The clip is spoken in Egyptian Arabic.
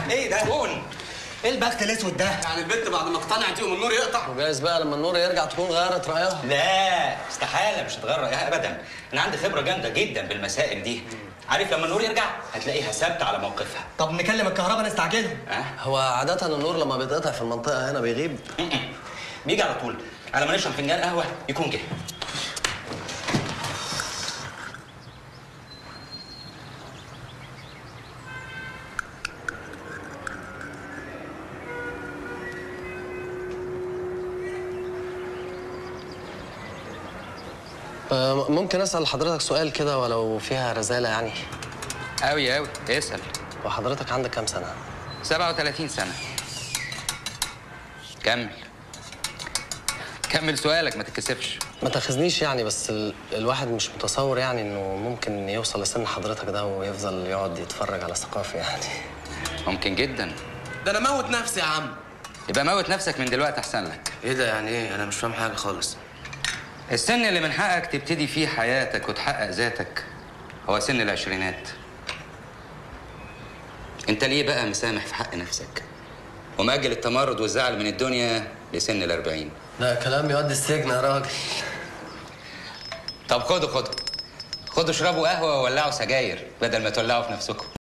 ايه ده؟ كون ايه البخت الاسود ده؟ يعني البنت بعد ما اقتنعت يوم النور يقطع وجايز بقى لما النور يرجع تكون غيرت رايها لا استحاله مش هتغير رايها ابدا انا عندي خبره جامده جدا بالمسائل دي عارف لما النور يرجع هتلاقيها ثابته على موقفها طب نكلم الكهرباء نستعجلهم ها هو عادة النور لما بيتقطع في المنطقة هنا بيغيب بيجي على طول على ما نشرب فنجان قهوه يكون جه آه، ممكن اسال حضرتك سؤال كده ولو فيها رزاله يعني أوي أوي اسأل وحضرتك عندك كام سنه 37 سنة كمل كمل سؤالك ما تتكسفش ما تاخذنيش يعني بس ال... الواحد مش متصور يعني انه ممكن يوصل لسن حضرتك ده ويفضل يقعد يتفرج على ثقافه يعني ممكن جدا ده انا موت نفسي يا عم يبقى موت نفسك من دلوقتي أحسن لك ايه ده يعني ايه انا مش فاهم حاجه خالص السن اللي من حقك تبتدي فيه حياتك وتحقق ذاتك هو سن العشرينات انت ليه بقى مسامح في حق نفسك ومأجل التمرد والزعل من الدنيا لسن الأربعين ده كلام يودي السجن يا راجل طب خدوا خدوا خدوا اشربوا قهوة وولعوا سجاير بدل ما تولعوا في نفسكم